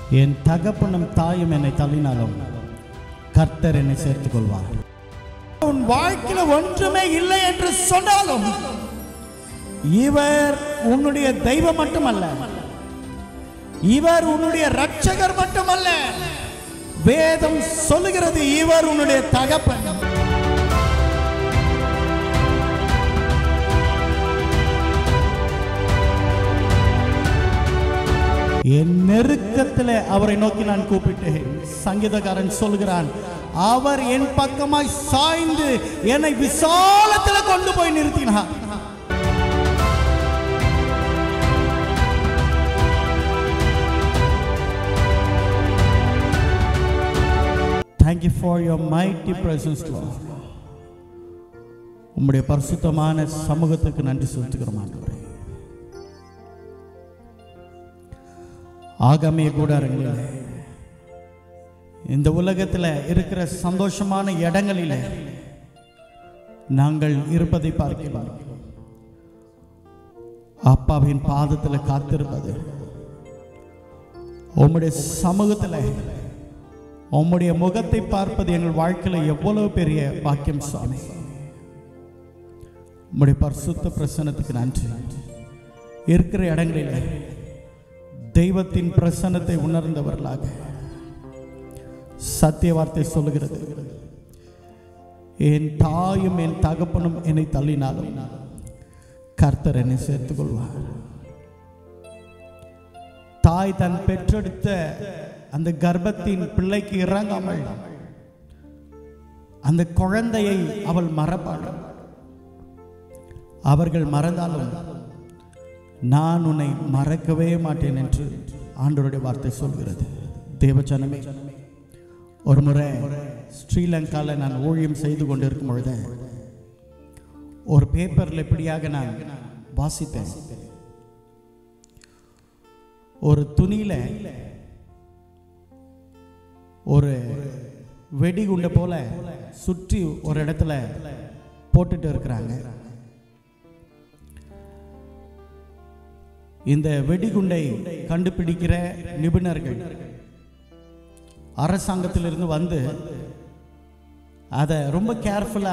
என் தகப்பனும் தாயும் என்னை தள்ளினாலும் கர்த்தர் என்னை சேர்த்துக் கொள்வார் உன் வாழ்க்கையில ஒன்றுமே இல்லை என்று சொன்னாலும் இவர் உன்னுடைய தெய்வம் மட்டுமல்ல இவர் உன்னுடைய ரட்சகர் மட்டுமல்ல வேதம் சொல்லுகிறது இவர் உன்னுடைய தகப்பன் என் நெருக்கத்தில் அவரை நோக்கி நான் கூப்பிட்டேன் சங்கீதக்காரன் சொல்கிறான் அவர் என் பக்கமாய் சாய்ந்து என்னை விசாலத்தில் கொண்டு போய் நிறுத்தினார் Thank you for your mighty presence, Lord. உம்முடைய பரிசுத்தமான சமூகத்துக்கு நன்றி செலுத்துகிறோம் ஆண்டவரே ஆகாமிய கூடாரங்களில் இந்த உலகத்தில் இருக்கிற சந்தோஷமான இடங்களில் நாங்கள் இருப்பதை பார்க்கிறோம் அப்பாவின் பாதத்தில் காத்திருப்பது உம்முடைய சமூகத்தில் உம்முடைய முகத்தை பார்ப்பது எங்கள் வாழ்க்கையில் எவ்வளவு பெரிய பாக்கியம் சுவாமி உம்முடைய பரிசுத்த பிரசன்னத்துக்கு நன்றி இருக்கிற இடங்களில் தெய்வத்தின் பிரசன்னத்தை உணர்ந்தவர்களாக சத்திய வார்த்தை சொல்லுகிறது என் தாயும் என் தகப்பனும் என்னை தள்ளினாலும் கர்த்தர் என்னை சேர்த்துக் கொள்வார் தாய் தன் பெற்றெடுத்த அந்த கர்ப்பத்தின் பிள்ளைக்கு இறங்காமல் அந்த குழந்தையை அவள் மறப்பாள் அவர்கள் மறந்தாலும் நான் உன்னை மறக்கவே மாட்டேன் என்று ஆண்டவருடைய வார்த்தை சொல்கிறது தேவஜனமே ஒரு முறை ஸ்ரீலங்காவில் நான் ஊழியம் செய்து கொண்டிருக்கும் பொழுது ஒரு பேப்பரில் இப்படியாக நான் வாசித்தேன் ஒரு துணியில ஒரு வெடிகுண்டை போல சுற்றி ஒரு இடத்துல போட்டுட்டு இருக்கிறாங்க இந்த வெடிகுண்டை கண்டுபிடிக்கிற நிபுணர்கள் அரசாங்கத்திலிருந்து வந்து அதை ரொம்ப கேர்ஃபுல்லா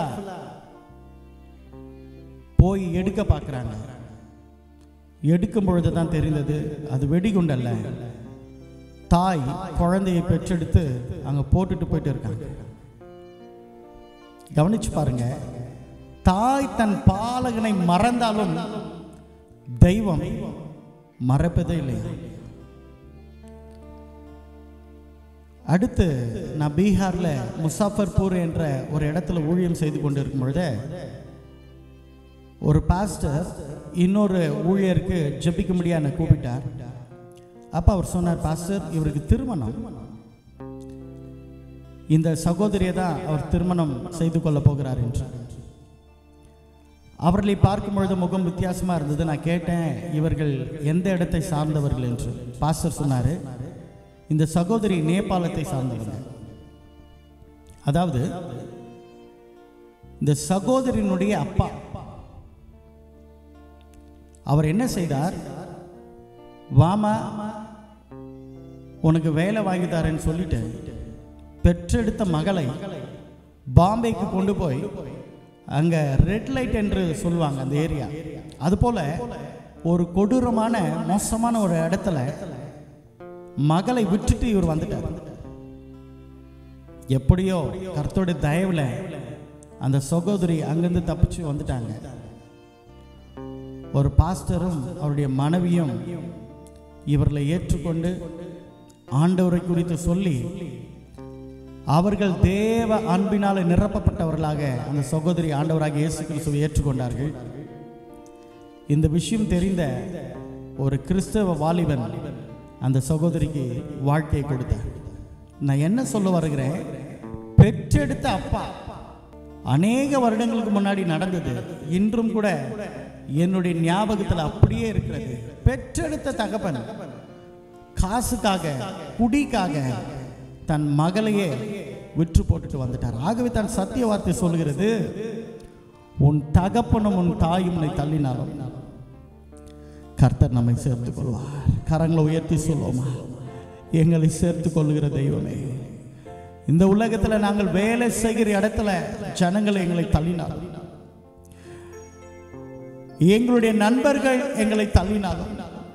போய் எடுக்க பார்க்குறாங்க எடுக்கும் பொழுது தான் தெரிந்தது அது வெடிகுண்டல்ல தாய் குழந்தையை பெற்றெடுத்து அங்க போட்டுட்டு போயிட்டு இருக்காங்க கவனிச்சு பாருங்க தாய் தன் பாலகனை மறந்தாலும் தெய்வம் மறப்பதே இல்லை அடுத்து நான் பீகார்ல முசாஃபர்பூர் என்ற ஒரு இடத்துல ஊழியம் செய்து கொண்டிருக்கும் பொழுது ஒரு பாஸ்டர் இன்னொரு ஊழியருக்கு ஜெபிக்கும்படியா என்னை கூப்பிட்டார் அப்போ அவர் சொன்னார் பாஸ்டர் இவருக்கு திருமணம் இந்த சகோதரியை தான் அவர் திருமணம் செய்து கொள்ள போகிறார் என்று அவர்களை பார்க்கும் பொழுது முகம் வித்தியாசமா இருந்தது நான் கேட்டேன் இவர்கள் எந்த இடத்தை சார்ந்தவர்கள் என்று பாஸ்டர் சொன்னாரு இந்த சகோதரி நேபாளத்தை சார்ந்தவங்க அதாவது இந்த சகோதரியினுடைய அப்பா அவர் என்ன செய்தார் வாமா உனக்கு வேலை வாங்கி தரேன்னு சொல்லிட்டு பெற்றெடுத்த மகளை பாம்பேக்கு கொண்டு போய் அங்க ரெட் லைட் என்று சொல்லுவாங்க அந்த ஏரியா அதுபோல ஒரு கொடூரமான மோசமான ஒரு இடத்துல மகளை விட்டுட்டு இவர் வந்துட்டார் எப்படியோ கர்த்தருடைய தயவுல அந்த சகோதரி அங்கிருந்து தப்பிச்சு வந்துட்டாங்க ஒரு பாஸ்டரும் அவருடைய மனைவியும் இவர்களை ஏற்றுக்கொண்டு ஆண்டவரை குறித்து சொல்லி அவர்கள் தேவ அன்பினால நிரப்பப்பட்டவர்களாக அந்த சகோதரி ஆண்டவராக இயேசு கிறிஸ்துவை ஏற்றுக்கொண்டார்கள் இந்த விஷயம் தெரிந்த ஒரு கிறிஸ்தவ வாலிபன் அந்த சகோதரிக்கு வாழ்க்கையை கொடுத்தார் நான் என்ன சொல்ல வருகிறேன் பெற்றெடுத்த அப்பா அநேக வருடங்களுக்கு முன்னாடி நடந்தது இன்றும் கூட என்னுடைய ஞாபகத்தில் அப்படியே இருக்கிறது பெற்றெடுத்த தகப்பன் காசுக்காக குடிக்காக தன் மகளையே விற்று போட்டுட்டு வந்துட்டார் ஆகவே தான் சத்திய வார்த்தை சொல்கிறது உன் தகப்பனும் உன் தாயும் உன்னை தள்ளினாலும் கர்த்தர் நம்மை சேர்த்துக் கொள்வார் கரங்களை உயர்த்தி சொல்லுவோமா எங்களை சேர்த்து கொள்கிற தெய்வமே இந்த உலகத்தில் நாங்கள் வேலை செய்கிற இடத்துல ஜனங்கள் எங்களை தள்ளினார் எங்களுடைய நண்பர்கள் எங்களை தள்ளினாலும்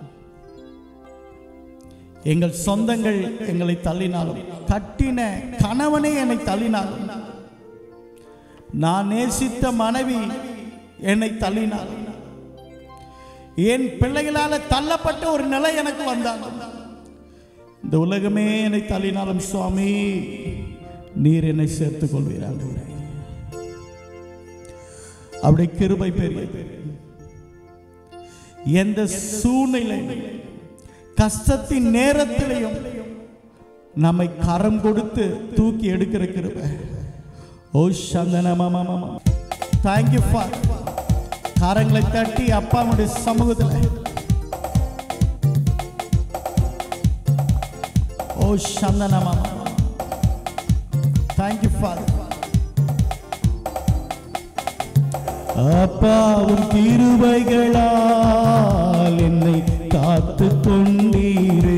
எங்கள் சொந்தங்கள் எங்களை தள்ளினாலும் கட்டின கணவனே என்னை தள்ளினாலும் நான் நேசித்த மனைவி என்னை தள்ளினாலும் என் பிள்ளைகளால தள்ளப்பட்ட ஒரு நிலை எனக்கு வந்தாலும் இந்த உலகமே என்னை தள்ளினாலும் சுவாமி நீர் என்னை சேர்த்துக் கொள்வீராக அப்படி கிருபை பெரிய எந்த சூழ்நிலை கஷ்டத்தின் நேரத்திலையும் நம்மை கரம் கொடுத்து தூக்கி எடுக்கிற கிருபை ஓ சந்தன மாமா தேங்க்யூ ஃபார் கரங்களை தட்டி அப்பாவுடைய சமூகத்தில் ஓ சந்தன மாமா தேங்க்யூ ஃபார் அப்பாவும் கிருபைகளால் என்னை காத்து கொண்டீரே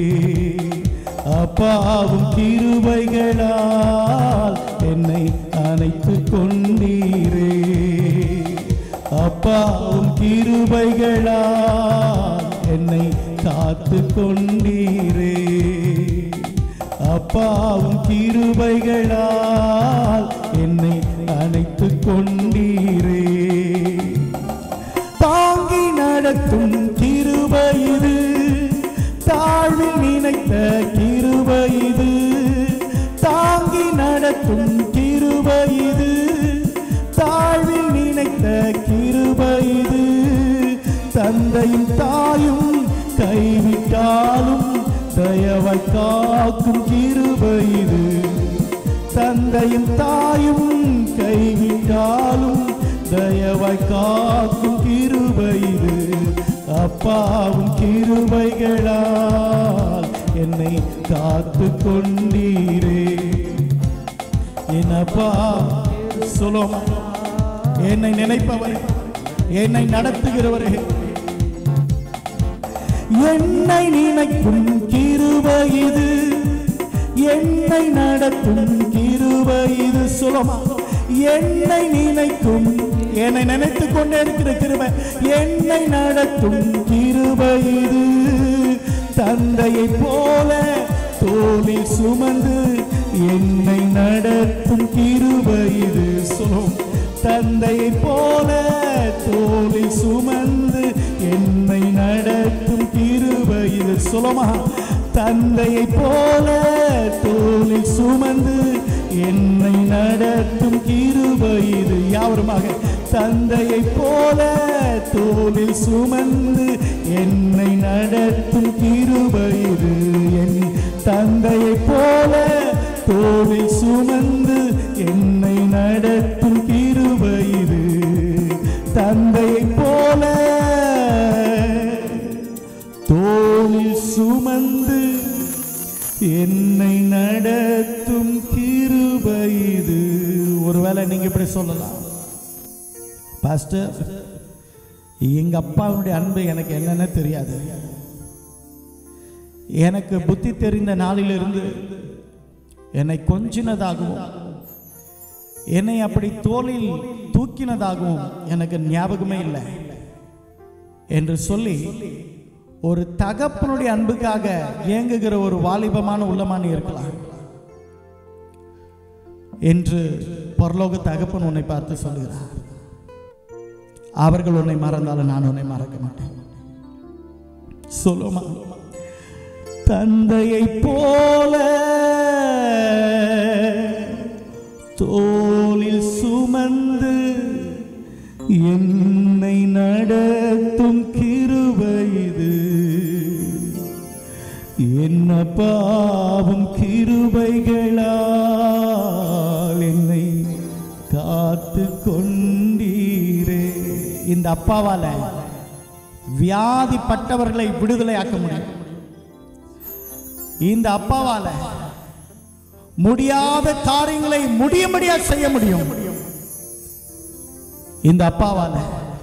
அப்பாவும் கிருபைகளால் என்னை அணைத்து கொண்டீரே அப்பாவும் கிருபைகளால் என்னை காத்து கொண்டீரே அப்பாவும் கிருபைகளால் என்னை அணைத்து கொண்டீரே தாங்கி நடத்தும் கிருபை இது தாழ்வில் நினைத்த கிருபை இது தாங்கி நடத்தும் கிருபை இது தாழ்வில் நினைத்த கிருபை இது தந்தையும் தாயும் கைவிட்டாலும் தயவாய் காக்கும் கிருபை இது தந்தையும் தாயும் கைவிட்டாலும் தயவாய் காக்கும் கிருபை இது அப்பாவும் கிருபைகளால் என்னை காத்து கொண்டீரே என் அப்பா சுலோமா என்னை நினைப்பவர் என்னை நடத்துகிறவரே என்னை நினைக்கும் கிருபை இது என்னை நடத்தும் கிருபை இது சுலமா என்னை நினைக்கும் என்னை நினைத்து கொண்டே இருக்கிற கிருபை என்னை நடத்தும் கிருபை இது தந்தையை போல தோளில் சுமந்து என்னை நடத்தும் கிருபை இது சொல்லும் தந்தையை போல தோளில் சுமந்து என்னை நடத்தும் கிருபை இது சொல்லுமா தந்தையை போல தோளில் சுமந்து என்னை நடத்தும் கிருபை இது யாவருமாக தந்தையை போல தோளில் சுமந்து என்னை நடத்தும் கிருபை இது என் தந்தையை போல தோளில் சுமந்து என்னை நடத்தும் கிருபை இது தந்தையை போல தோளில் சுமந்து என்னை நடத்தும் கிருபை இது ஒருவேளை நீங்க இப்படி சொல்லலாம் பாஸ்டர் எங்க அப்பாவுடைய அன்பு எனக்கு என்னன்னு தெரியாது எனக்கு புத்தி தெரிந்த நாளிலிருந்து என்னை கொஞ்சினதாகவும் என்னை அப்படி தோளில் தூக்கினதாகவும் எனக்கு ஞாபகமே இல்லை என்று சொல்லி ஒரு தகப்பனுடைய அன்புக்காக ஏங்குகிற ஒரு வாலிபமான உள்ளமானி இருக்கலாம் என்று பரலோக தகப்பன் உன்னை பார்த்து சொல்கிறார் அவர்கள் உன்னை மறந்தாலும் நான் உன்னை மறக்க மாட்டேன் சொல்லுமா தந்தையை போல தோளில் சுமந்து என்னை நடத்தும் கிருபை இது என்ன பாவம் கிருபைகளால் என்னை காத்து கொண்டீரே இந்த அப்பாவால வியாதிப்பட்டவர்களை விடுதலையாக்க முடியும் இந்த அப்பாவால முடியாத காரியங்களை முடியும்படியா செய்ய முடியும் இந்த அப்பாவால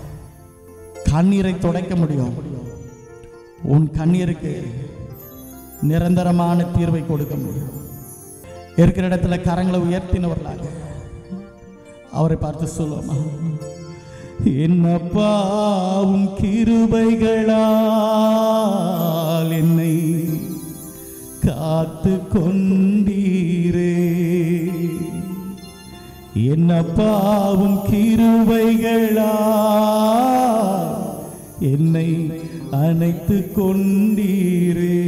கண்ணீரை துடைக்க முடியும் உன் கண்ணீருக்கு நிரந்தரமான தீர்வை கொடுக்க முடியும் இருக்கிற இடத்துல கரங்களை உயர்த்தினவர்களாக அவரை பார்த்து சொல்லுவோமா என்னப்பாவும் கிருபைகளால் என்னை காத்து கொண்டீரே என்னப்பாவும் கிருபைகளால் என்னை அணைத்து கொண்டீரே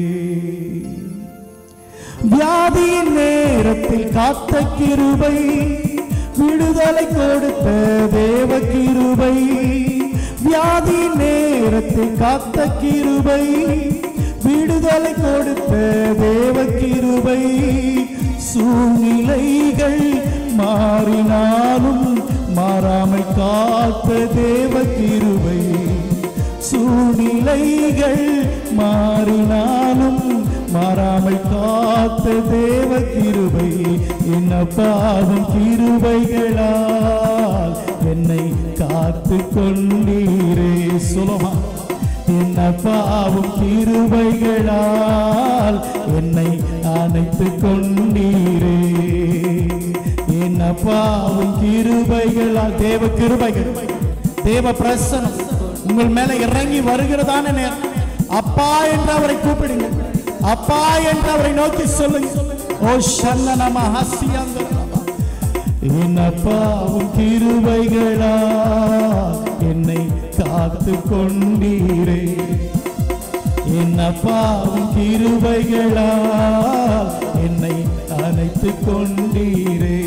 வியாதியின் நேரத்தில் காத்த கிருபை விடுதலை கொடுத்த தேவ கிருபை வியாதியின் நேரத்தில் காத்த கிருபை விடுதலை கொடுத்த தேவ கிருபை சூழ்நிலைகள் மாறினாலும் மாறாமல் காத்த தேவ கிருபை சூழ்நிலைகள் மாறினாலும் மாறாமல் காத்த தேவ கிருபை என்ன பாவம் கிருபைகளால் என்னை காத்து கொண்டீரே சுலமா என்ன பாவம் கிருபைகளால் என்னை அணைத்து கொண்டீரே என்ன பாவம் கிருபைகளால் தேவ கிருபைகள் தேவ பிரசனம் உங்கள் மேல இறங்கி வருகிறதான நேரம் அப்பா என்று அவரை கூப்பிடுங்க அப்பா என்று அவரை நோக்கி சொல்லுங்க ஓ சன்ன நம ஹசியாங்க என் அப்பாவும் கிருபைகளா என்னை காத்து கொண்டீரே என் அப்பாவும் கிருபைகளா என்னை அணைத்து கொண்டீரே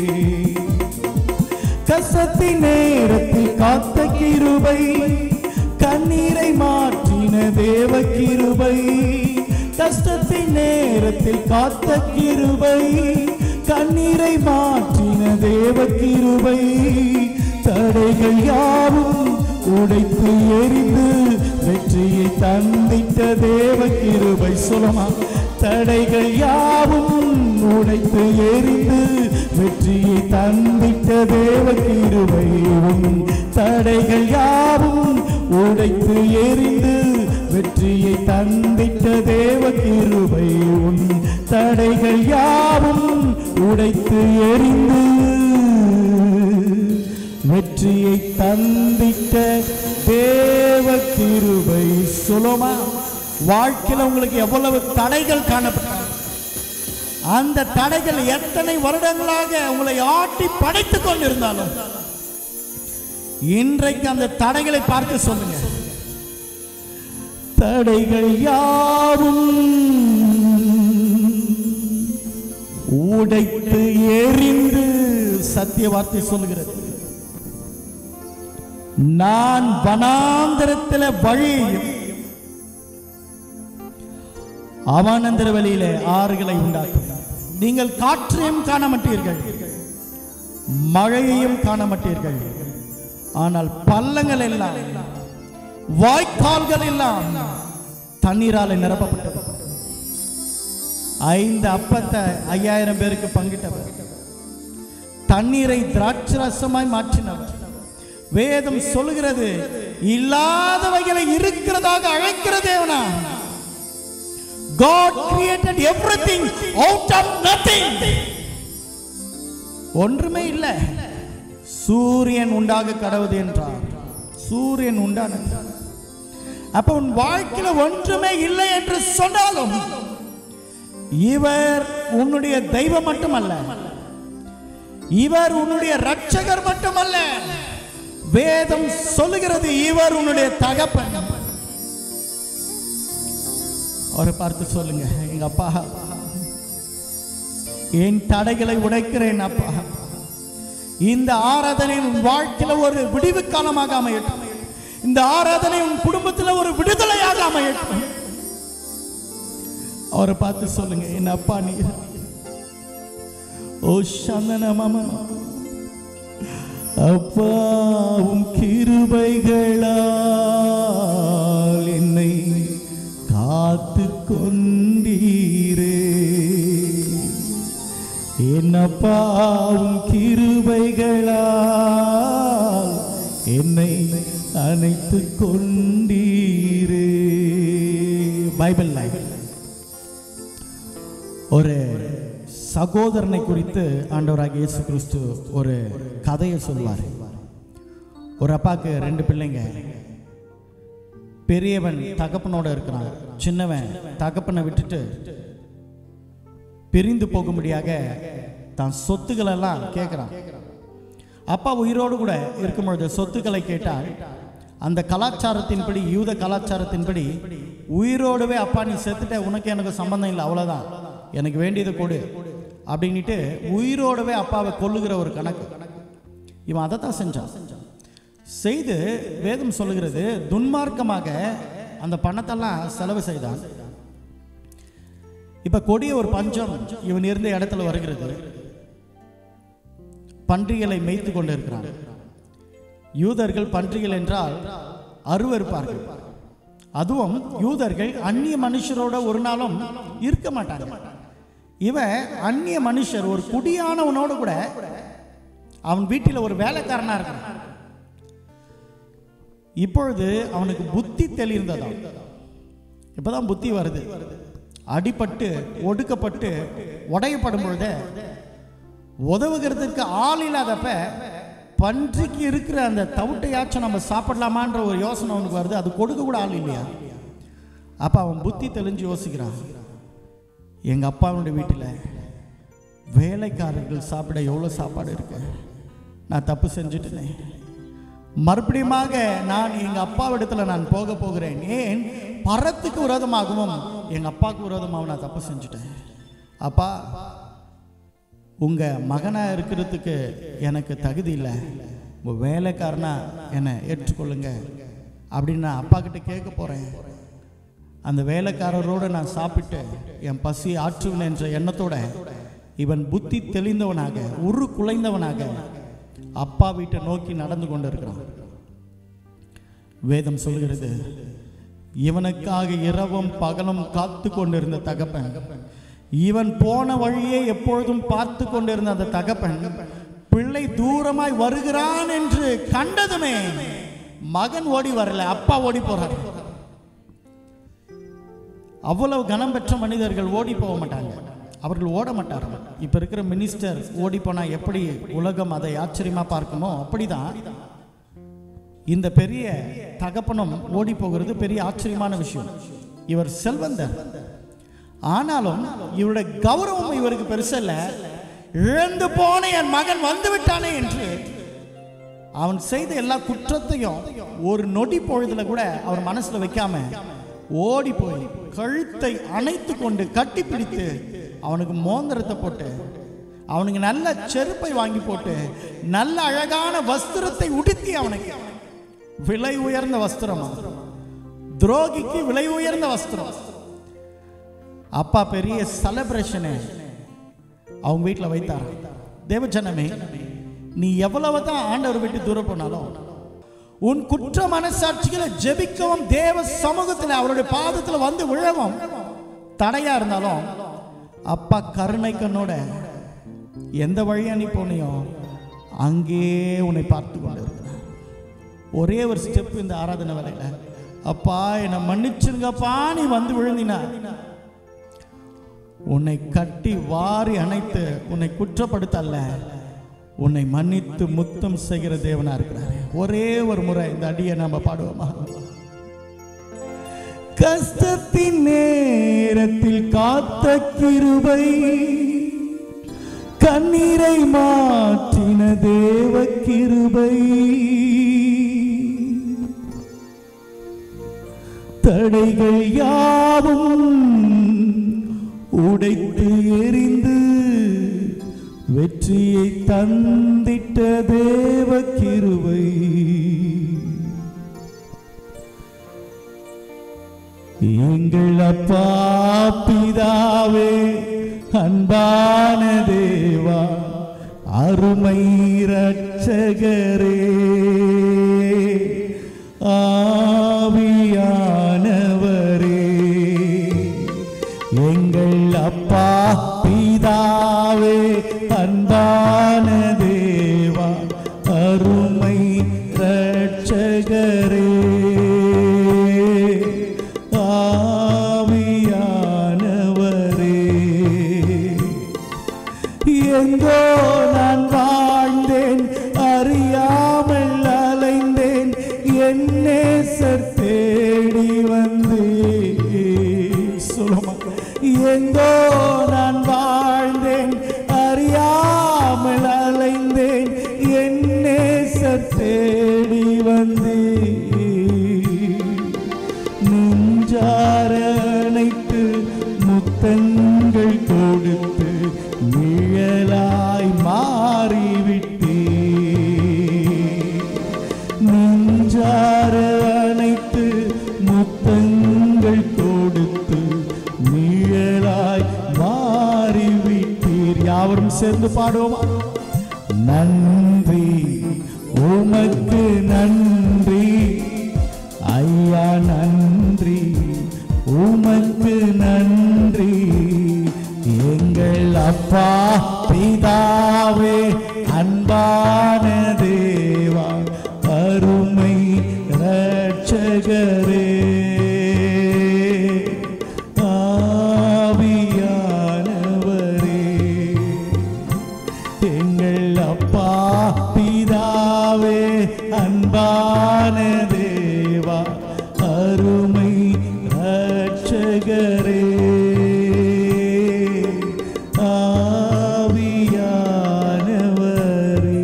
கசத்தின் நேரத்தில் காத்த கிருபை கண்ணீரை மாற்றின தேவ கிருபை கஷ்டத்தின் நேரத்தில் காத்த கிருபை கண்ணீரை மாற்றின தேவ கிருபை தடைகள் யாவும் உடைத்து எரிந்து வெற்றியை தந்திட்ட தேவ கிருபை சொல்லமா தடைகள் யாவும் உடைத்து எரிந்து வெற்றியை தந்திட்ட தேவ கிருபை உன் தடைகள் யாவும் உடைத்து எரிந்து வெற்றியை தந்திட்ட தேவ கிருபை உன் தடைகள் யாவும் உடைத்து எரிந்து வெற்றியை தந்திட்ட தேவ கிருபை சுலமா வாழ்க்கையில் உங்களுக்கு எவ்வளவு தடைகள் காணப்பட்டாங்க அந்த தடைகள் எத்தனை வருடங்களாக உங்களை ஆட்டி படைத்துக் கொண்டிருந்தாலும் இன்றைக்கு அந்த தடைகளை பார்த்து சொல்லுங்க தடைகள் யாவும் உடைத்து எரிந்து சத்திய வார்த்தை சொல்லுகிறது நான் வனாந்திரத்தில் வழியையும் அவானந்திர வழியிலே ஆறுகளை உண்டாக்கும் நீங்கள் காற்றையும் காண மாட்டீர்கள் மழையையும் காண மாட்டீர்கள் ஆனால் பள்ளங்கள் எல்லாம் வாய்க்கால்கள் எல்லாம் தண்ணீரால நிரப்பப்பட்டது ஐந்து அப்பத்தை ஐயாயிரம் பேருக்கு பங்கிட்டவர் தண்ணீரை திராட்சரசமாய் மாற்றினவர் வேதம் சொல்லுகிறது இல்லாதவைகளை இருக்கிறதாக அழைக்கிற தேவனா God created everything out of nothing. ஒன்றுமே இல்லை சூரியன் உண்டாக கடவுது என்றார் சூரியன் உண்டானது அப்ப உன் வாழ்க்கையில ஒன்றுமே இல்லை என்று சொன்னாலும் இவர் உன்னுடைய தெய்வம் மட்டுமல்ல இவர் உன்னுடைய ரட்சகர் மட்டுமல்ல வேதம் சொல்லுகிறது இவர் உன்னுடைய தகப்பன் அவரை பார்த்து சொல்லுங்க எங்க அப்பா என் தடைகளை உடைக்கிறேன் அப்பா இந்த ஆராதனை உன் வாழ்க்கையில ஒரு விடிவு காலமாக அமையட்டும் இந்த ஆராதனை உன் குடும்பத்தில் ஒரு விடுதலையாக அமையட்டும் அவரை பார்த்து சொல்லுங்க என் அப்பா நீ ஓ சந்தன மாமா அப்பாவும் கிருபைகளால் என்னை காத்து கொண்டீரே என் அப்பாவும் கிருபைகளால் என்னை அணைத்து கொண்டீரே பைபிள் ஒரு சகோதரனை குறித்து ஆண்டவராகிய இயேசு கிறிஸ்து ஒரு கதையை சொல்வார் ஒரு அப்பாவுக்கு ரெண்டு பிள்ளைங்க பெரியவன் தகப்பனோட இருக்கிறான் சின்னவன் தகப்பனை விட்டுட்டு பிரிந்து போகும்படியாக தான் சொத்துக்களெல்லாம் கேட்குறான் அப்பா உயிரோடு கூட இருக்கும் பொழுது சொத்துக்களை கேட்டால் அந்த கலாச்சாரத்தின்படி யூத கலாச்சாரத்தின்படி உயிரோடவே அப்பா நீ செத்துட்ட உனக்கு எனக்கு சம்பந்தம் இல்லை அவ்வளோதான் எனக்கு வேண்டியதை கொடு அப்படின்ட்டு உயிரோடவே அப்பாவை கொல்லுகிற ஒரு கணக்கு இவன் அதை தான் செஞ்சான் செய்து வேதம் சொல்லுகிறது துன்மார்க்கமாக அந்த பணத்தெல்லாம் செலவு செய்தான் இப்ப கொடிய ஒரு பஞ்சம் இவன் இருந்த இடத்துல வருகிறது பன்றிகளை மேய்த்து கொண்டிருக்கிறான் யூதர்கள் பன்றிகள் என்றால் அருவருப்பார்கள் அதுவும் யூதர்கள் அந்நிய மனுஷரோட ஒரு நாளும் இருக்க மாட்டாங்க இவன் அந்நிய மனுஷர் ஒரு குடியானவனோடு கூட அவன் வீட்டில் ஒரு வேலைக்காரனா இருக்கிறான் இப்பொழுது அவனுக்கு புத்தி தெளிந்ததாம் இப்பதான் புத்தி வருது அடிபட்டு ஒடுக்கப்பட்டு உடையப்படும் பொழுது உதவுகிறதுக்கு ஆள் இல்லாதப்ப பன்றிக்கு இருக்கிற அந்த தவிட்டையாச்சும் நம்ம சாப்பிடலாமான்ற ஒரு யோசனை அவனுக்கு வருது அது கொடுக்க கூட ஆள் இல்லையா அப்ப அவன் புத்தி தெளிஞ்சு யோசிக்கிறான் எங்க அப்பாவுடைய வீட்டில் வேலைக்காரர்கள் சாப்பிட எவ்வளோ சாப்பாடு இருக்கு நான் தப்பு செஞ்சுட்டேனே மறுபடியுமாக நான் எங்க அப்பாவிடத்துல நான் போக போகிறேன் ஏன் பரத்துக்கு விரோதமாகவும் எங்க அப்பாவுக்கு விரோதமாகவும் நான் தப்பு செஞ்சுட்டேன் அப்பா உங்க மகனா இருக்கிறதுக்கு எனக்கு தகுதி இல்லை உங்க வேலைக்காரனா என்னை ஏற்றுக்கொள்ளுங்க அப்படின்னு நான் அப்பா கிட்ட கேட்க போறேன் அந்த வேலைக்காரரோடு நான் சாப்பிட்டு என் பசி ஆற்றுவேன் என்ற எண்ணத்தோட இவன் புத்தி தெளிந்தவனாக உரு குலைந்தவனாக அப்பா வீட்டை நோக்கி நடந்து கொண்டிருக்கிறான் வேதம் சொல்கிறது இவனுக்காக இரவும் பகலும் காத்து கொண்டிருந்த தகப்பன் இவன் போன வழியே எப்பொழுதும் பார்த்து கொண்டிருந்த அந்த தகப்பன் பிள்ளை தூரமாய் வருகிறான் என்று கண்டதுமே மகன் ஓடி வரல அப்பா ஓடி போறார் அவ்வளவு கனம் பெற்ற மனிதர்கள் ஓடி போக மாட்டாங்க அவர்கள் ஓட மாட்டார்கள் இப்ப இருக்கிற மினிஸ்டர் ஓடி போனா எப்படி உலகம் அதை ஆச்சரியமா பார்க்குமோ அப்படிதான் இந்த பெரிய தகப்பனும் ஓடி போகிறது பெரிய ஆச்சரியமான விஷயம் இவர் செல்வந்தர் ஆனாலும் இவருடைய கௌரவம் இவருக்கு பெருசல்ல இழந்து போன என் மகன் வந்து விட்டானே என்று அவன் செய்த எல்லா குற்றத்தையும் ஒரு நொடி பொழுதுல கூட அவர் மனசுல வைக்காம ஓடி போய் கழுத்தை அணைத்து கொண்டு கட்டி பிடித்து அவனுக்கு மோந்திரத்தை போட்டு அவனுக்கு நல்ல செருப்பை வாங்கி போட்டு நல்ல அழகான வஸ்திரத்தை உடுத்தி அவனுக்கு விலை உயர்ந்த வஸ்திரம் துரோகிக்கு விலை உயர்ந்த வஸ்திரம் அப்பா பெரிய செலப்ரேஷனு அவங்க வீட்டில் வைத்தார் தேவஜனமே நீ எவ்வளவு தான் ஆண்டவர் விட்டு தூரம் போனாலும் உன் குற்ற மனசாட்சிகளை ஜெபிக்கவும் தேவ சமூகத்தில் அவருடைய பாதத்தில் வந்து விழவும் தடையா இருந்தாலும் அப்பா கருணை கண்ணோட எந்த வழியா நீ போனியோ அங்கே உன்னை பார்த்து கொண்டு இருக்கிறார் ஒரே ஒரு ஸ்டெப் இந்த ஆராதனை வேலையில அப்பா என்னை மன்னிச்சிருங்கப்பா நீ வந்து விழுந்தினா உன்னை கட்டி வாரி அணைத்து உன்னை குற்றப்படுத்தல்ல உன்னை மன்னித்து முத்தம் செய்கிற தேவனா இருக்கிறார் ஒரே ஒரு முறை இந்த அடியை நாம பாடுவோமா கஷ்டத்தின் நேரத்தில் காத்த கிருபை கண்ணீரை மாற்றின தேவ கிருபை தடைகள் யாவும் உடைத்து எறிந்து வெற்றியை தந்திட்ட தேவ கிருபை எங்கள் அப்பா பிதாவே அன்பான தேவா அருமை ரட்சகரே ஆவியானவரே எங்கள் அப்பா பிதாவே அன்பான தேவா அருமை ரட்சகரே ஆவியானவரே தேடி வந்து நெஞ்சார அணைத்து முத்தங்கள் கொடுத்து நிழலாய் மாறிவிட்டே நெஞ்சார அணைத்து முத்தங்கள் கொடுத்து நிழலாய் மாறிவிட்டீர் யாவரும் சேர்ந்து பாடுவோமா நன்றி உமக்கு நன்றி ஐயா நன்றி உமக்கு நன்றி எங்கள் அப்பா பிதாவே அன்பான தேவா அருமை ரட்சகரே ஆவியானவரே எங்கள் அப்பா பிதாவே அன்பான தேவா அருமை ரட்சகரே ஆவியானவரே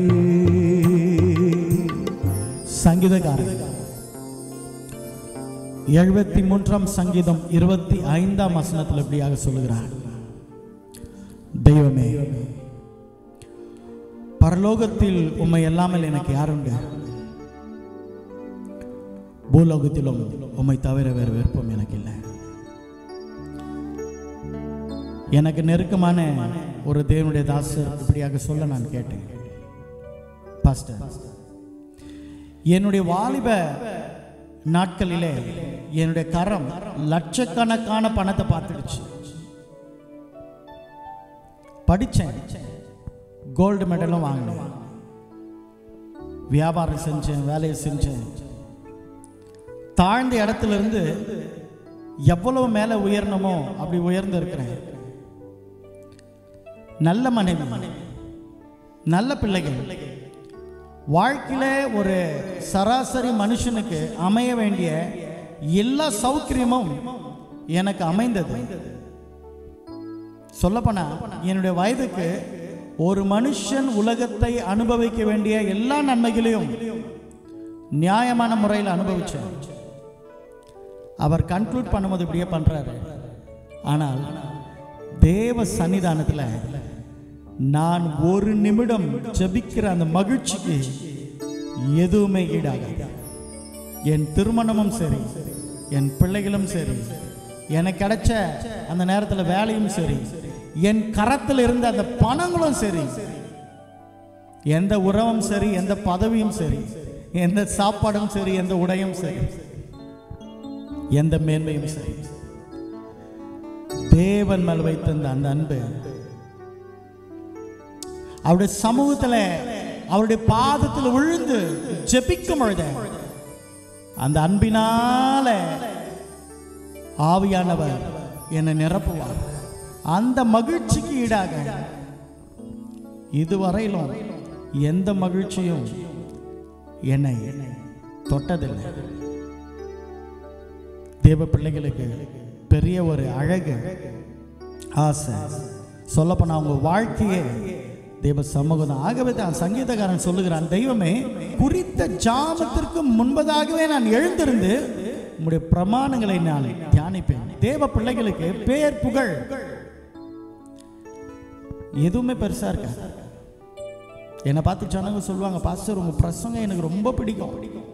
சங்கீதக்காரன் எழுபத்தி மூன்றாம் சங்கீதம் இருபத்தி ஐந்தாம் வசனத்தில் இப்படியாக சொல்லுகிறார் தெய்வமே பரலோகத்தில் உம்மை இல்லாமல் எனக்கு யாருண்டு பூலோகத்திலும் உம்மை தவிர வேறு விருப்பம் எனக்கு இல்லை எனக்கு நெருக்கமான ஒரு தேவனுடைய தாசர் இப்படியாக சொல்ல நான் கேட்டேன் பாஸ்டர் என்னுடைய வாலிப நாட்களிலே என்னுடைய கரம் லட்சக்கணக்கான பணத்தை பார்த்துடுச்சு படித்தேன் கோல்டு மெடலும் வாங்கினேன் வியாபாரம் செஞ்சேன் வேலையை செஞ்சேன் தாழ்ந்த இடத்துல இருந்து எவ்வளவு மேலே உயரணுமோ அப்படி உயர்ந்து இருக்கிறேன் நல்ல மனைவி நல்ல பிள்ளைகள் வாழ்க்கையில ஒரு சராசரி மனுஷனுக்கு அமைய வேண்டிய எல்லா சௌகரியமும் எனக்கு அமைந்தது சொல்லப்போனா என்னுடைய வயதுக்கு ஒரு மனுஷன் உலகத்தை அனுபவிக்க வேண்டிய எல்லா நன்மைகளையும் நியாயமான முறையில் அனுபவிச்சேன் அவர் கன்க்ளூட் பண்ணும்போது இப்படியே பண்றாரு ஆனால் தேவ சன்னிதானத்தில் நான் ஒரு நிமிடம் ஜெபிக்கிற அந்த மகிழ்ச்சிக்கு எதுவுமே ஈடாகாது என் திருமணமும் சரி என் பிள்ளைகளும் சரி எனக்கு கிடைச்ச அந்த நேரத்தில் வேலையும் சரி என் கரத்தில் இருந்த அந்த பணங்களும் சரி எந்த உறவும் சரி எந்த பதவியும் சரி எந்த சாப்பாடும் சரி எந்த உடையும் சரி எந்த மேன்மையும் சரி தேவன் மேல் வைத்திருந்த அந்த அன்பு அவருடைய சமூகத்தில் அவருடைய பாதத்தில் விழுந்து ஜெபிக்கும் பொழுது அந்த அன்பினால ஆவியானவர் என்னை நிரப்புவார் அந்த மகிழ்ச்சிக்கு ஈடாக இதுவரையிலும் எந்த மகிழ்ச்சியும் என்னை தொட்டதில்லை தேவ பிள்ளைகளுக்கு பெரிய ஒரு அழகு ஆசை சொல்லப்போனா அவங்க வாழ்க்கையே தேவ சமூகம் தான் ஆகவே தான் சங்கீதக்காரன் சொல்லுகிறான் தெய்வமே குறித்த ஜாமத்திற்கு முன்பதாகவே நான் எழுந்திருந்து உம்முடைய பிரமாணங்களை நான் தியானிப்பேன் தேவ பிள்ளைகளுக்கு பேர் புகழ் எதுவுமே பெருசா இருக்காது என்னை பார்த்து ஜனங்க சொல்லுவாங்க பாஸ்டர் உங்க பிரசங்கம் எனக்கு ரொம்ப பிடிக்கும்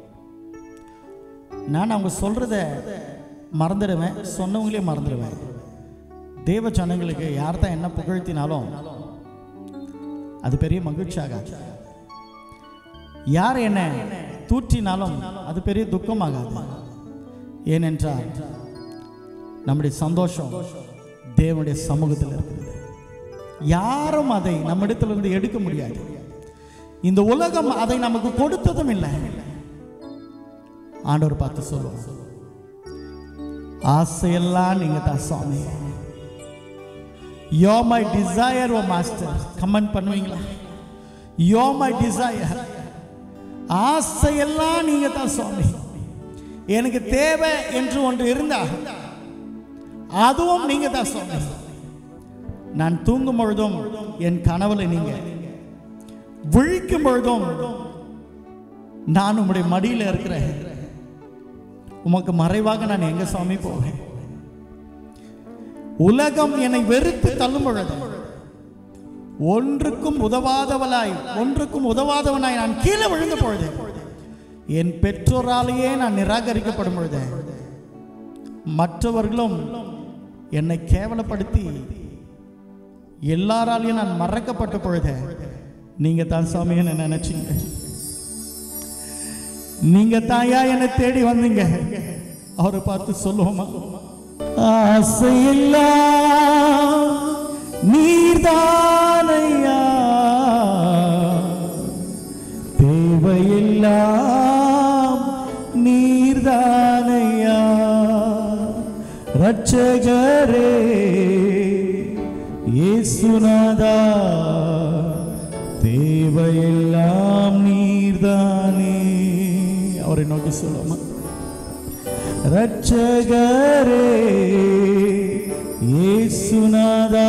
நான் அவங்க சொல்றத மறந்துடுவேன் சொன்னவங்களே மறந்துடுவேன் தேவ ஜனங்களுக்கு யார் தான் என்ன புகழ்த்தினாலும் அது பெரிய மகிழ்ச்சி ஆகாது யார் என்ன தூற்றினாலும் அது பெரிய துக்கமாகாது ஏனென்றால் நம்முடைய சந்தோஷம் தேவனுடைய சமூகத்தில் இருக்கிறது யாரும் அதை நம்மிடத்திலிருந்து எடுக்க முடியாது இந்த உலகம் அதை நமக்கு கொடுத்ததும் இல்லை ஆண்டவர் பார்த்து சொல்லுவோம் ஆசையெல்லாம் நீங்க தான் சுவாமி yo my desire oh master comment பண்ணுவீங்களா யோ மை டிசையர் ஆசையெல்லாம் நீங்க தான் சுவாமி எனக்கு தேவை என்று ஒன்று இருந்தா அதுவும் நீங்க தான் சுவாமி நான் தூங்கும் பொழுதும் என் கனவுல நீங்க விழிக்கும் பொழுதும் நான் உம்முடைய மடியில் இருக்கிறேன் உமக்கு மறைவாக நான் எங்க சுவாமி போவேன் உலகம் என்னை வெறுத்து தள்ளும் பொழுது ஒன்றுக்கும் உதவாதவளாய் ஒன்றுக்கும் உதவாதவனாய் நான் கீழே விழுந்த பொழுது என் பெற்றோராலேயே நான் நிராகரிக்கப்படும் பொழுது மற்றவர்களும் என்னை கேவலப்படுத்தி எல்லாராலையும் நான் மறக்கப்பட்ட பொழுது நீங்க தான் சாமி என்ன நினைச்சீங்க நீங்க தாயா என்னை தேடி வந்தீங்க அவரை பார்த்து சொல்லுவோமா ஆசையெல்லாம் நீர்தானையா தேவையெல்லாம் நீர்தானையா ரட்சகரே இயேசுநாதா தேவையெல்லாம் நீர்தானே அவரை நோக்கி சொல்லுமா ரட்சகரே இயேசுநாதா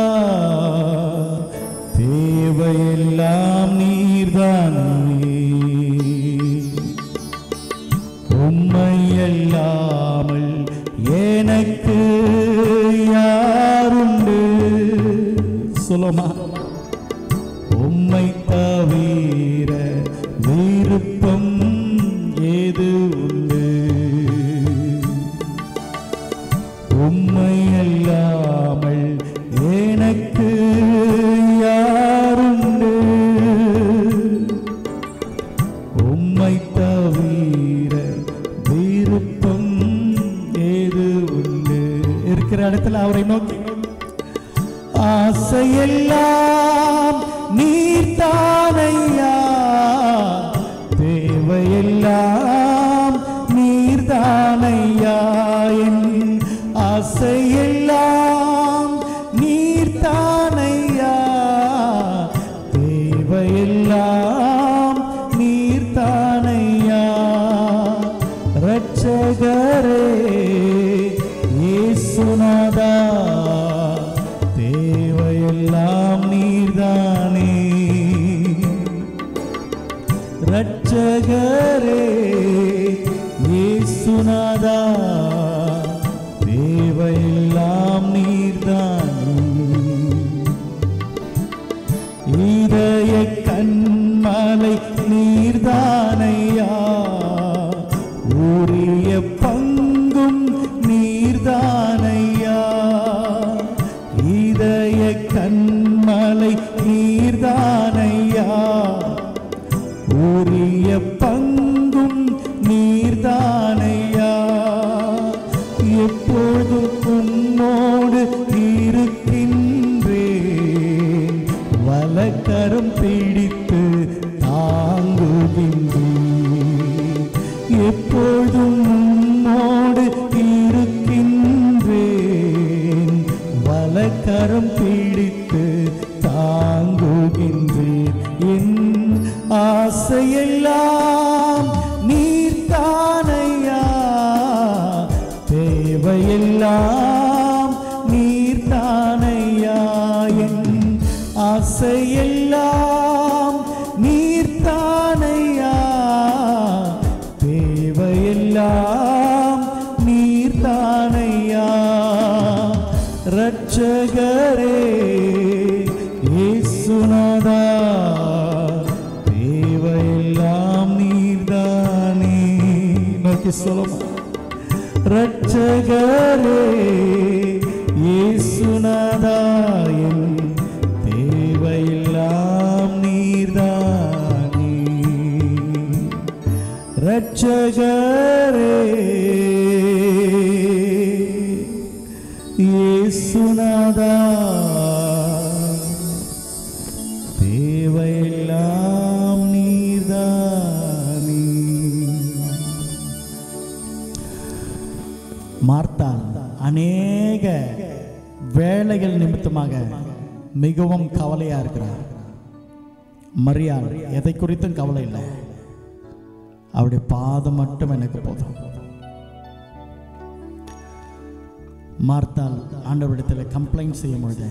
தேவையெல்லாம் நீர்தானே உம்மையல்லாமல் எனக்கு யாருண்டு சொல்லுமா உம்மை தவிர விருப்பம் ஏது உண்டு உம்மை அல்லாமல் எனக்கு யாருண்டு உம்மை தவிர விருப்பம் ஏது உண்டு இருக்கிற இடத்துல அவரை நோக்கி ஆசையெல்லாம் நீர்தானையா தேவையெல்லாம் நீர்தானையா என் ஆசையெல்லாம் நீர்தானையா தேவையெல்லாம் நீர்தானையா ரட்சகரே இயேசுநாதா தேவையெல்லாம் நீர்தானே ரட்சகரே இயேசுநாதா தேவையெல்லாம் நீர்தானே இதய கண்மலை நீர்தானையா உரிய பங்கும் நீர்தானையா இதய கண்மலை நீர்தானையா உரிய பங்கும் நீர்தானையா எப்பொழுதும் உம்மோடு இருக்கின்றேன் வலக்கரம் பிடித்து தாங்குகின்றேன் எப்பொழுதும் உம்மோடு இருக்கின்றேன் வலக்கரம் பிடித்து தாங்குகின்றேன் என் ஆசையெல்லாம் நீர்தானையா தேவையெல்லாம் நீர்தானையா என் ஆசையெல்லாம் நீர்தானையா தேவையெல்லாம் நீர்தானையா ரட்சகரே இயேசுநாதா தேவையெல்லாம் நீர்தானே நோக்கி சொல்லுமா ரட்சகரே இயேசுநாதா என் தேவையெல்லாம் நீர்தானே ரட்சகரே இயேசுநாதா தேவையெல்லாம் நீர்தானே மார்த்தாள் அநேக வேலைகள் நிமித்தமாக மிகவும் கவலையா இருக்கிறார் மரியாள் எதை குறித்தும் கவலை இல்லை அவருடைய பாதம் மட்டும் எனக்கு போதும் மார்த்தாள் ஆண்டவரிடத்தில் கம்ப்ளைண்ட் செய்யும் பொழுது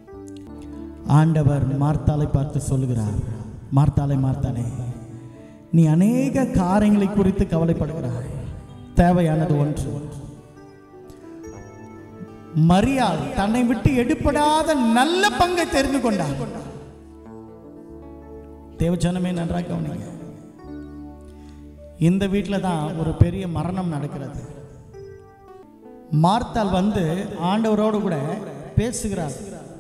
ஆண்டவர் மார்த்தாளை பார்த்து சொல்லுகிறார் மார்த்தாளை மார்த்தாளே நீ அநேக காரியங்களை குறித்து கவலைப்படுகிறாய் தேவையானது ஒன்று மரியாள் தன்னை விட்டு எடுப்படாத நல்ல பங்கை தெரிந்து கொண்டார் தேவச்சனமே நன்றாக கவனிங்க இந்த வீட்டில் தான் ஒரு பெரிய மரணம் நடக்கிறது மார்த்தாள் வந்து ஆண்டவரோடு கூட பேசுகிறார்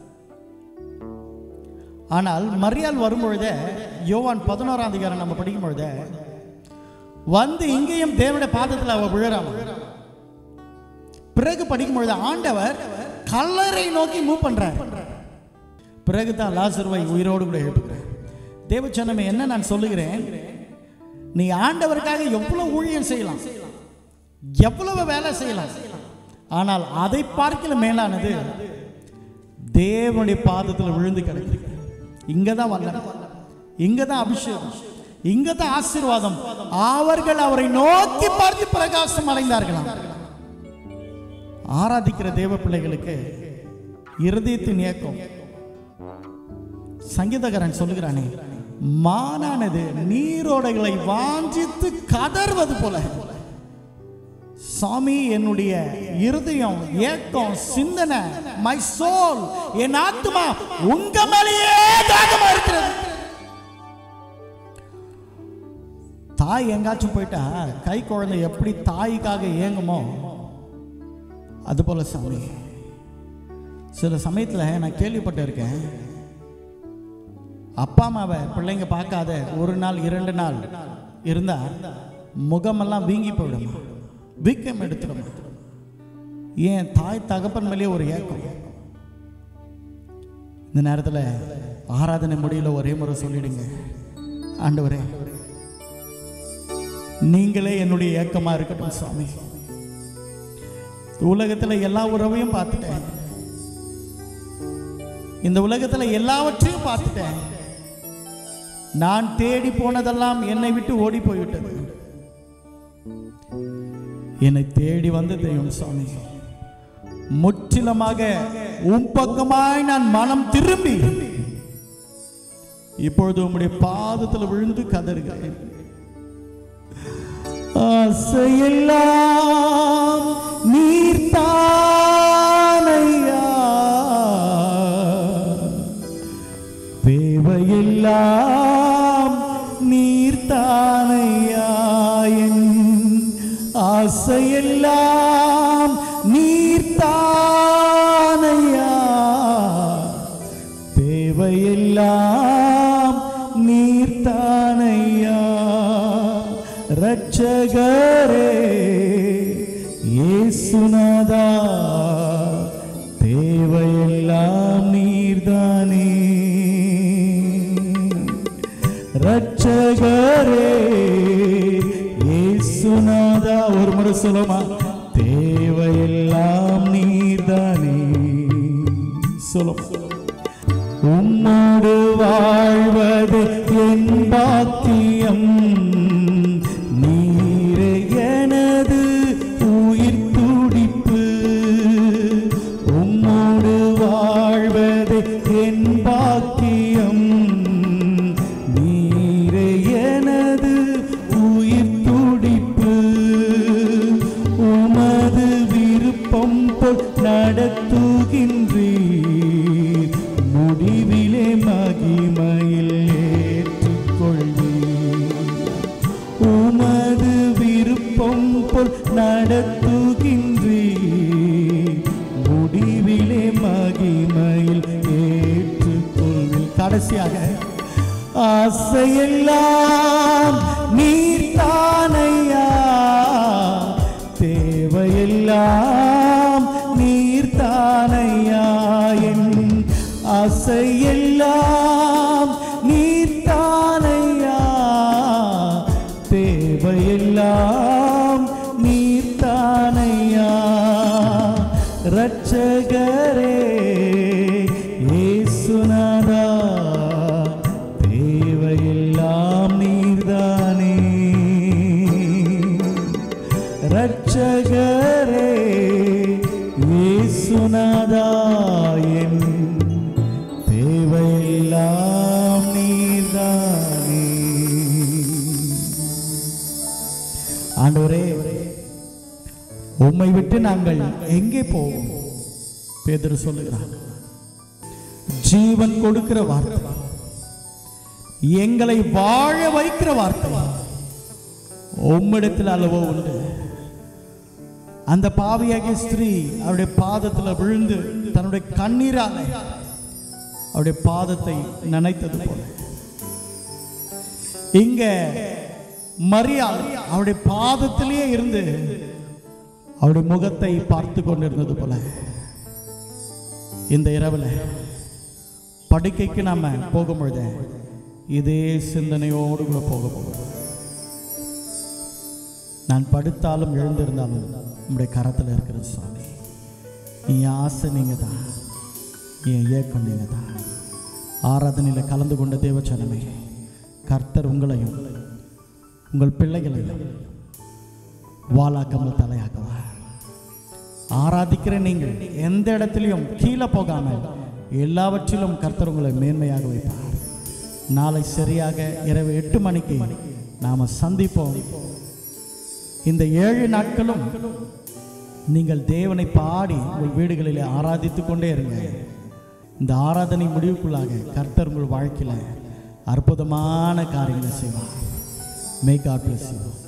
ஆனால் மரியாள் வரும்பொழுதே யோவான் பதினோராம் அதிகாரம் நம்ம படிக்கும் பொழுதே வந்து இங்கேயும் தேவனுடைய பாதத்தில் அவ விழுறான் பிறகு படிக்கும் பொழுது ஆண்டவர் கல்லறை நோக்கி மூவ் பண்றார் பிறகு தான் லாசருவை உயிரோடு கூட எழுப்புகிறார் தேவச்சனமே என்ன நான் சொல்லுகிறேன் நீ ஆண்டவருக்காக எவ்வளவு ஊழியம் செய்யலாம் எவ்வளவு வேலை செய்யலாம் ஆனால் அதை பார்க்கல மேலானது தேவனுடைய பாதத்தில் விழுந்து கிடக்கு இங்க தான் வல்ல இங்க தான் அபிஷேகம் இங்க தான் ஆசீர்வாதம் அவர்கள் அவரை நோக்கி பார்த்து பிரகாசம் அடைந்தார்களாம் ஆராதிக்கிற தேவ பிள்ளைகளுக்கு இருதயத்தின் இயக்கம் சங்கீதகாரன் சொல்லுகிறானே மானானது நீரோடைகளை வாஞ்சித்து கதறுவது போல சாமி என்னுடைய இருதயம் ஏக்கம் சிந்தனை மை சோல் என் ஆத்மா உங்க மேலேயே தாகமா இருக்கிறது தாய் எங்காச்சும் போயிட்டா கை குழந்தை எப்படி தாய்க்காக ஏங்குமோ அது போல சாமி சில சமயத்தில் நான் கேள்விப்பட்டிருக்கேன் அப்பா அம்மாவை பிள்ளைங்க பார்க்காத ஒரு நாள் இரண்டு நாள் இருந்தா முகமெல்லாம் வீங்கி போயிடும் வீக்கம் எடுத்துடும் ஏன் தாய் தகப்பன் மேலேயே ஒரு ஏக்கம் இந்த நேரத்தில் ஆராதனை முடியல ஒரே முறை சொல்லிடுங்க ஆண்டவரே நீங்களே என்னுடைய ஏக்கமா இருக்கட்டும் சுவாமி உலகத்துல எல்லா உறவையும் பார்த்துட்டேன் இந்த உலகத்துல எல்லாவற்றையும் பார்த்துட்டேன் நான் தேடி போனதெல்லாம் என்னை விட்டு ஓடி போய்விட்டது என்னை தேடி வந்த தெய்வம் சுவாமி முற்றிலுமாக உன் பக்கமாய் நான் மனம் திரும்பி இப்பொழுது உம்முடைய பாதத்தில் விழுந்து கதறுகிறேன் ஆசையெல்லாம் நீர்த்தானையா தேவையெல்லாம் நீர்த்தானையா என் ஆசையெல்லாம் நீர்த்தானையா தேவையெல்லாம் நீர்த்தானையா ரட்சகரே இயேசுநாதா தேவையெல்லாம் நீர்தானே ரட்சகரே இயேசுநாதா ஒரு முறை சொல்லுமா தேவையெல்லாம் நீர்தானே சொல்லும் உம்மோடு வாழ்வது என் பாக்கியம் நீரே எனது உயிர் துடிப்பு உம்மோடு வாழ்வது என் பாக்கியம் நீரே எனது உயிர் துடிப்பு உமது விருப்பம் போல் நடத்துகின்றீர் முடிவிலே மகிமையில் ஏற்றுக்கொள்வீர் உமது விருப்பம் போல் நடத்துகின்றீர் முடிவிலே மகிமையில் ஏற்றுக்கொள்வீர் கடைசியாக ஆசையெல்லாம் நீர்த்தானையா தேவையெல்லாம் நீர்த்தானையா என் ஆசையெல்லாம் நீர்த்தானையா தேவையெல்லாம் நீர்த்தானையா ரட்சகரே இயேசுநாதா தேவையெல்லாம் நீர்தானே ரட்சகரே இயேசுநாதா என் தேவையெல்லாம் நீர்தானே ஆண்டவரே உம்மை விட்டு நாங்கள் எங்கே போவோம் பேதுரு சொல்லுகிறார் ஜீவன் கொடுக்கிற வார்த்தை எங்களை வாழ வைக்கிற வார்த்தை உம்மிடத்தில் அளவோ உண்டு அந்த பாவியாகிய ஸ்திரீ அவருடைய பாதத்தில் விழுந்து தன்னுடைய கண்ணீரால அவருடைய பாதத்தை நினைத்தது போல இங்க மரியாள் அவருடைய பாதத்திலேயே இருந்து அவருடைய முகத்தை பார்த்து கொண்டிருந்தது போல இந்த இரவுல படுக்கைக்கு நாம போகும்பொழுது இதே சிந்தனையோடு கூட போக போகிறோம் நான் படுத்தாலும் எழுந்திருந்தாலும் உங்களுடைய கரத்தில் இருக்கிற சுவாமி என் ஆசை நீங்க தான் என் இயக்கம் நீங்க தான் ஆராதனையில் கலந்து கொண்ட தேவச்சனமே கர்த்தர் உங்களையும் உங்கள் பிள்ளைகளையும் வாளாக்காமல் தலையாக்குவார் ஆராதிக்கிற நீங்கள் எந்த இடத்திலையும் கீழே போகாமல் எல்லாவற்றிலும் கர்த்தர் உங்களை மேன்மையாக வைப்பார் நாளை சரியாக இரவு எட்டு மணிக்கு நாம் சந்திப்போம் இந்த ஏழு நாட்களும் நீங்கள் தேவனை பாடி உங்கள் வீடுகளிலே ஆராதித்து கொண்டே இருங்க இந்த ஆராதனை முடிவுக்குள்ளாக கர்த்தர் உங்கள் வாழ்க்கையில் அற்புதமான காரியங்களை செய்வார் மே காட் bless you